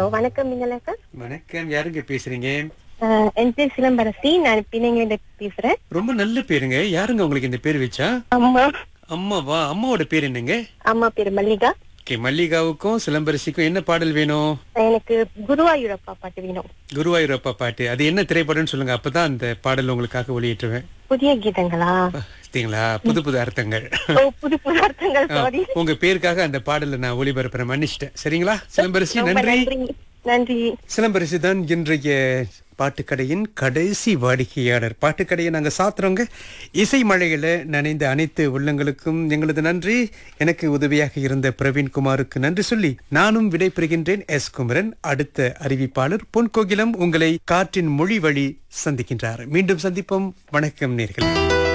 வணக்கம் மிங்கலக்கா வணக்கம் யாருங்க பேசுறீங்க என் பேர் சிலம்பரசி நான் பிணைங்கிலிருந்து பேசுறேன் ரொம்ப நல்ல பேருங்க யாருங்க உங்களுக்கு இந்த பேர் வச்சா அம்மா அம்மாவா அம்மாவோட பேர் என்னங்க அம்மா பேர் மல்லிகா ஓகே மல்லிகாவுக்கும் சிலம்பரசிக்கும் என்ன பாடல் வேணும் எனக்கு குருவாயூரப்பா பாட்டு வேணும் குருவாயூரப்பா பாட்டு அது என்ன திரைப்படம்னு சொல்லுங்க அப்பதான் அந்த பாடல் உங்களுக்காக ஒளியேற்றுவேன் புதிய கீதங்களா பார்த்தீங்களா புது புது அர்த்தங்கள் ஓ புது புது அர்த்தங்கள் ஆ, சாரி உங்க பேருக்காக அந்த பாடலை நான் ஒளிபரப்புறேன் மன்னிச்சிட்டேன் சரிங்களா சிலம்பரசி ரொம்ப நன்றி நன்றி நன்றி சிலம்பரசி தான் இன்றைய பாட்டுக்கடையின் கடைசி வாடிக்கையாளர் பாட்டுக்கடையை நாங்க சாத்துறோங்க இசை மழையில நனைந்த அனைத்து உள்ளங்களுக்கும் எங்களது நன்றி எனக்கு உதவியாக இருந்த பிரவீன்குமாருக்கு நன்றி சொல்லி நானும் விடைபெறுகின்றேன் எஸ் குமரன் அடுத்த அறிவிப்பாளர் பொன் கோகிலம் உங்களை காற்றின் மொழி வழி சந்திக்கின்றார் மீண்டும் சந்திப்போம் வணக்கம் நேர்களே